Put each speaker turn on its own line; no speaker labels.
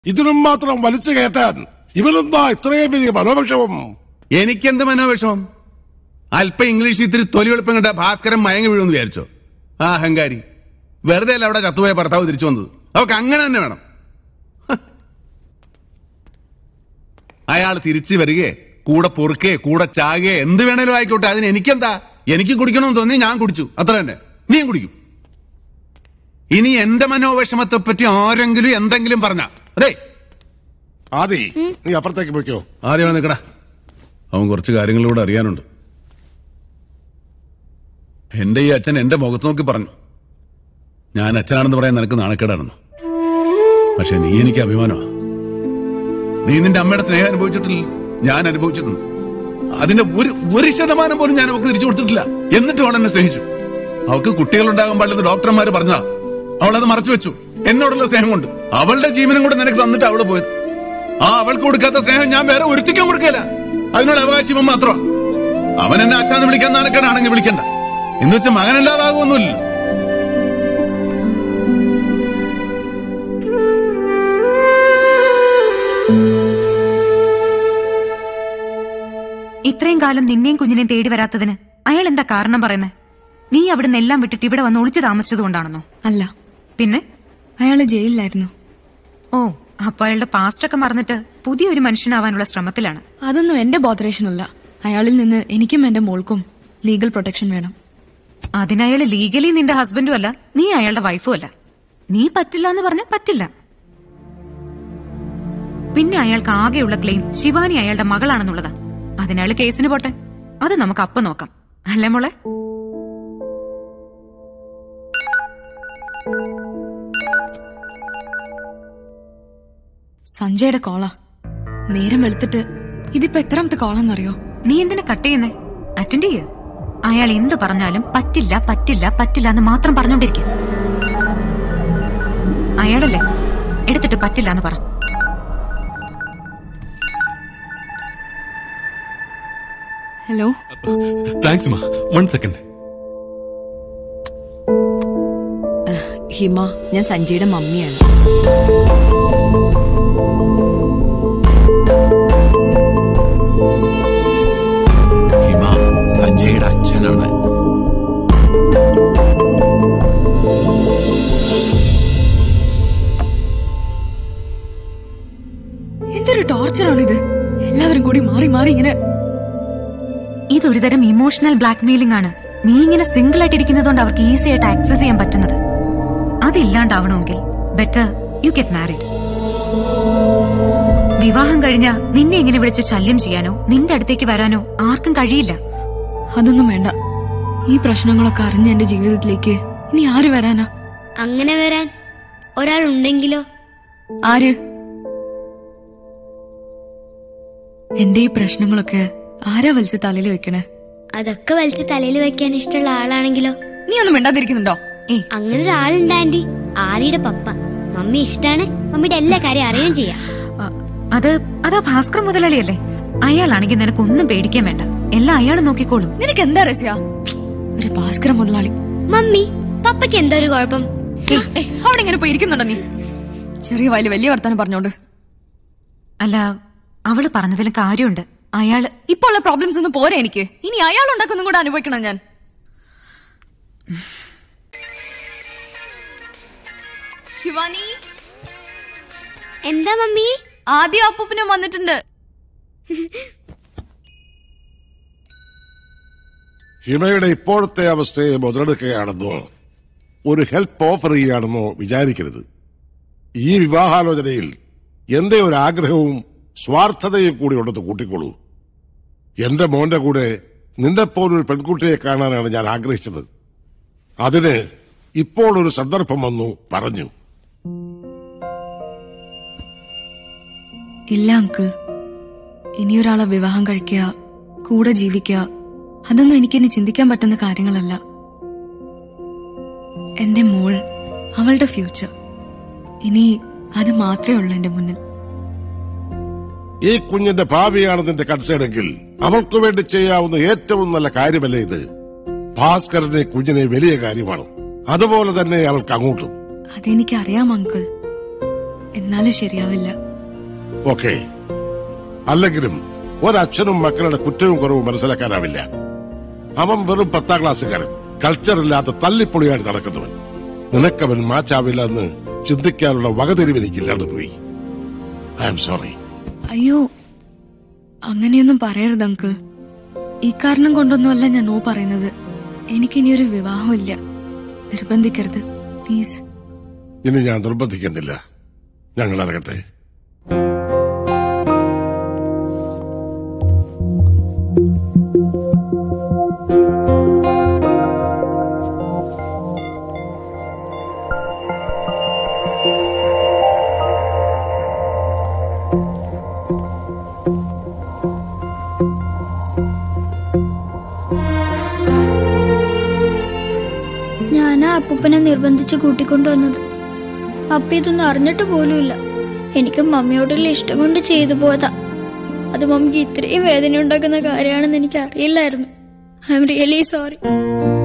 ഇതിനും മാത്രം വലിച്ചു കയറ്റാൻ ഇവനെന്താ ഇത്രയും വലിയ മനോവിഷമം
എനിക്കെന്ത് മനോവിഷമം അല്പം ഇംഗ്ലീഷ് ഇത്തിരി തൊലി എളുപ്പം കണ്ട ഭാസ്കരൻ മയങ്ങി വീഴുമെന്ന് വിചാരിച്ചോ ആ അഹങ്കാരി വെറുതെ അല്ല അവിടെ ചത്തുപോയ ഭർത്താവ് തിരിച്ചു വന്നത് അവർക്ക് അങ്ങനെ തന്നെ വേണം ഹ. അയാൾ തിരിച്ചു വരികയെ കൂടെ പൊറുക്കേ കൂടെ ചാകേ എന്ത് വേണേലും ആയിക്കോട്ടെ അതിന് എനിക്കെന്താ എനിക്ക് കുടിക്കണമെന്ന് തോന്നി ഞാൻ കുടിച്ചു അത്ര തന്നെ നീയും കുടിക്കും ഇനി എന്റെ മനോവിഷമത്തെ പറ്റി ആരെങ്കിലും എന്തെങ്കിലും പറഞ്ഞ അതെ
ആദി നീ അപ്പുറത്തേക്ക് പോയിക്കോ
ആദ്യം നിൽക്കടാ അവൻ കുറച്ച് കാര്യങ്ങളിലൂടെ അറിയാനുണ്ട് എന്റെ ഈ അച്ഛൻ എന്റെ മുഖത്ത് നോക്കി പറഞ്ഞു ഞാൻ അച്ഛനാണെന്ന് പറയാൻ നിനക്ക് നാണക്കേടായിരുന്നു പക്ഷെ നീ എനിക്ക് അഭിമാനമാ നീ നിന്റെ അമ്മയുടെ സ്നേഹം അനുഭവിച്ചിട്ടില്ല ഞാൻ അനുഭവിച്ചിട്ടുണ്ട് അതിന്റെ ഒരു ഒരു ശതമാനം പോലും ഞാൻ അവൾക്ക് തിരിച്ചു കൊടുത്തിട്ടില്ല എന്നിട്ടും അവൾ എന്നെ സ്നേഹിച്ചു അവൾക്ക് കുട്ടികളുണ്ടാകാൻ പാടില്ലെന്ന് ഡോക്ടർമാര് പറഞ്ഞതാ അവൾ അത് മറച്ചു വെച്ചു എന്നോടുള്ള സ്നേഹം കൊണ്ട് അവളുടെ ജീവനും കൂടെ നിനക്ക് തന്നിട്ട് അവള് പോയത് ആ അവൾക്ക് കൊടുക്കാത്ത സ്നേഹം ഞാൻ വേറെ ഒരുത്തിക്കാൻ കൊടുക്കില്ല അതിനുള്ള അവകാശം ഇവൻ മാത്രമാ അവൻ എന്നെ അച്ഛാന്ന് വിളിക്കാൻ നാണക്കേടാണെങ്കിൽ വിളിക്കണ്ട എന്ന് വെച്ച് മകനല്ലാതാകുമൊന്നുമില്ല
ഇത്രയും കാലം നിന്നെയും കുഞ്ഞിനെയും തേടി വരാത്തതിന് അയാൾ എന്താ കാരണം പറയുന്നത് നീ അവിടുന്ന് എല്ലാം വിട്ടിട്ട് ഇവിടെ വന്ന് ഒളിച്ചു താമസിച്ചത് കൊണ്ടാണെന്നോ
അല്ല
പിന്നെ
അയാള് ജയിലിലായിരുന്നു
ഓ അപ്പൊ അയാളുടെ പാസ്റ്റ് ഒക്കെ മറന്നിട്ട് പുതിയൊരു മനുഷ്യനാവാനുള്ള ശ്രമത്തിലാണ്
അതൊന്നും എന്റെ ബോധറേഷൻ അല്ല അയാളിൽ നിന്ന് എനിക്കും എന്റെ മോൾക്കും ലീഗൽ പ്രൊട്ടക്ഷൻ വേണം
അതിനയാള് ലീഗലി നിന്റെ ഹസ്ബൻഡും അല്ല നീ അയാളുടെ വൈഫും അല്ല നീ പറ്റില്ല എന്ന് പറഞ്ഞാൽ പറ്റില്ല പിന്നെ അയാൾക്ക് ആകെയുള്ള ക്ലെയിം ശിവാനി അയാളുടെ മകളാണെന്നുള്ളതാ അതിനയാള് കേസിന് പോട്ടെ അത് നമുക്ക് അപ്പം നോക്കാം അല്ലേ മോളെ
സഞ്ജയുടെ കോളാ നേരം വെളുത്തിട്ട് ഇതിപ്പോ എത്രാമത്തെ കോളാന്നറിയോ
നീ എന്തിനാ കട്ട് ചെയ്യുന്നേ അറ്റൻഡ് ചെയ്യ് അയാൾ എന്തു പറഞ്ഞാലും പറ്റില്ല പറ്റില്ല പറ്റില്ല എന്ന് മാത്രം പറഞ്ഞോണ്ടിരിക്കും അയാളല്ലേ എടുത്തിട്ട് പറ്റില്ല എന്ന് പറ
ഹലോ
താങ്ക്സ് മാ വൺ സെക്കൻഡ്
ഹിമ ഞാൻ സഞ്ജയുടെ മമ്മിയാണ്
ഹിമ സഞ്ജയുടെ അച്ഛനാണ്
എന്തൊരു ടോർച്ചറാണ് ഇത് എല്ലാവരും കൂടി മാറി മാറി ഇങ്ങനെ
ഇതൊരുതരം ഇമോഷണൽ ബ്ലാക്ക്മെയിലിംഗ് ആണ് നീ ഇങ്ങനെ സിംഗിൾ ആയിട്ട് ഇരിക്കുന്നതുകൊണ്ട് അവർക്ക് ഈസി ആയിട്ട് ആക്സസ് ചെയ്യാൻ പറ്റുന്നത് അതില്ലാണ്ടാവണമെങ്കിൽ ബെറ്റർ യു ഗെറ്റ് മാരിഡ് വിവാഹം കഴിഞ്ഞ നിന്നെ ഇങ്ങനെ വിളിച്ച് ശല്യം ചെയ്യാനോ നിന്റെ അടുത്തേക്ക് വരാനോ ആർക്കും കഴിയില്ല
അതൊന്നും വേണ്ട ഈ പ്രശ്നങ്ങളൊക്കെ അറിഞ്ഞ എന്റെ ജീവിതത്തിലേക്ക് ഇനി ആര് വരാനാ
അങ്ങനെ വരാൻ ഒരാൾ ഉണ്ടെങ്കിലോ
ആര് എന്റെ ഈ പ്രശ്നങ്ങളൊക്കെ ആരാ വലിച്ച് തലയിൽ വെക്കണേ
അതൊക്കെ വലിച്ച് തലയിൽ വെക്കാൻ ഇഷ്ടമുള്ള ആളാണെങ്കിലോ
നീ ഒന്നും മിണ്ടാതിരിക്കുന്നുണ്ടോ
ഏയ്
അങ്ങനെ ഒരാളുണ്ട് ആന്റി ആര്യയുടെ പപ്പ മമ്മി ഇഷ്ടാണ് മമ്മിയുടെ എല്ലാ കാര്യം അറിയുകയും ചെയ്യാം
അ, അത് അതാ ഭാസ്കർ മുതലാളിയല്ലേ അയാളാണെങ്കിൽ നിനക്കൊന്നും പേടിക്കാൻ വേണ്ട എല്ലാം അയാൾ നോക്കിക്കോളും
നിനക്ക് എന്താ രസ്യ ഒരു ഭാസ്കര മുതലാളി
മമ്മി പപ്പയ്ക്ക് എന്തോ ഒരു കുഴപ്പം
ഏയ്, ഏയ്, അവിടെ ഇങ്ങനെ പോയി ഇരിക്കുന്നുണ്ടോ നീ ചെറിയ വയല് വലിയ വർത്താനം പറഞ്ഞോണ്ട്
അല്ല അവള് പറഞ്ഞതിലും കാര്യമുണ്ട് അയാള്
ഇപ്പൊ ഉള്ള പ്രോബ്ലംസ് ഒന്നും പോരെ എനിക്ക് ഇനി അയാൾ ഉണ്ടാക്കുന്നതും കൂടെ അനുഭവിക്കണം ഞാൻ ശിവാനി
എന്താ മമ്മി
ആദ്യം അപ്പൂപ്പനും വന്നിട്ടുണ്ട്
ഹിമയുടെ ഇപ്പോഴത്തെ അവസ്ഥയെ മുതലെടുക്കുകയാണെന്നോ ഒരു ഹെൽപ്പ് ഓഫർ ചെയ്യുകയാണെന്നോ വിചാരിക്കരുത് ഈ വിവാഹാലോചനയിൽ എന്റെ ഒരു ആഗ്രഹവും സ്വാർത്ഥതയും കൂടി ഉണ്ടെന്ന് കൂട്ടിക്കോളൂ എന്റെ മോന്റെ കൂടെ നിന്നെപ്പോലൊരു പെൺകുട്ടിയെ കാണാനാണ് ഞാൻ ആഗ്രഹിച്ചത് അതിന് ഇപ്പോൾ ഒരു സന്ദർഭം വന്നു പറഞ്ഞു
ഇല്ല അങ്കിൾ ഇനിയൊരാളെ വിവാഹം കഴിക്കുക കൂടെ ജീവിക്കുക അതൊന്നും എനിക്കിനി ചിന്തിക്കാൻ പറ്റുന്ന കാര്യങ്ങളല്ല എന്റെ മോൾ അവളുടെ ഫ്യൂച്ചർ ഇനി അത് മാത്രമേ ഉള്ളൂ എന്റെ മുന്നിൽ
ഈ കുഞ്ഞിന്റെ ഭാവിയാണ് നിന്റെ കൺസേണെങ്കിൽ അവൾക്ക് വേണ്ടി ചെയ്യാവുന്ന ഏറ്റവും നല്ല കാര്യമല്ലേ ഇത് ഭാസ്കരനെ കുഞ്ഞിനെ വലിയ കാര്യമാണ് അതുപോലെ തന്നെ അവൾക്ക് അങ്ങോട്ടും
അതെനിക്ക് അറിയാം അങ്കിൾ എന്നാലും ശരിയാവില്ല
ഓക്കെ അല്ലെങ്കിലും ഒരച്ഛനും മക്കളുടെ കുറ്റവും കുറവും മനസ്സിലാക്കാനാവില്ല അവൻ വെറും പത്താം ക്ലാസ്സുകാരൻ കൾച്ചർ ഇല്ലാത്ത തല്ലിപ്പൊളിയായിട്ട് നടക്കുന്നവൻ നിനക്കവൻ മാച്ചാവില്ല എന്ന് ചിന്തിക്കാനുള്ള വകതിരിവ് എനിക്കില്ലാണ്ട് പോയി ഐ എം സോറി
അയ്യോ അങ്ങനെയൊന്നും പറയരുത് അങ്കിൾ ഈ കാരണം കൊണ്ടൊന്നുമല്ല ഞാൻ നോ പറയുന്നത് എനിക്കിനിയൊരു വിവാഹമില്ല നിർബന്ധിക്കരുത് പ്ലീസ്
ഇനി ഞാൻ നിർബന്ധിക്കുന്നില്ല ഞങ്ങൾ ഇറങ്ങട്ടെ
ഞാനാ അപ്പൂപ്പനെ നിർബന്ധിച്ച് കൂട്ടിക്കൊണ്ടുവന്നത് അപ്പ ഇതൊന്നും അറിഞ്ഞിട്ട് പോലുമില്ല എനിക്ക് മമ്മിയോടുള്ള ഇഷ്ടം കൊണ്ട് ചെയ്തു പോയതാ അത് മമ്മിക്ക് ഇത്രയും വേദന ഉണ്ടാക്കുന്ന കാര്യമാണെന്ന് എനിക്ക് അറിയില്ലായിരുന്നു ഐ എം റിയലി സോറി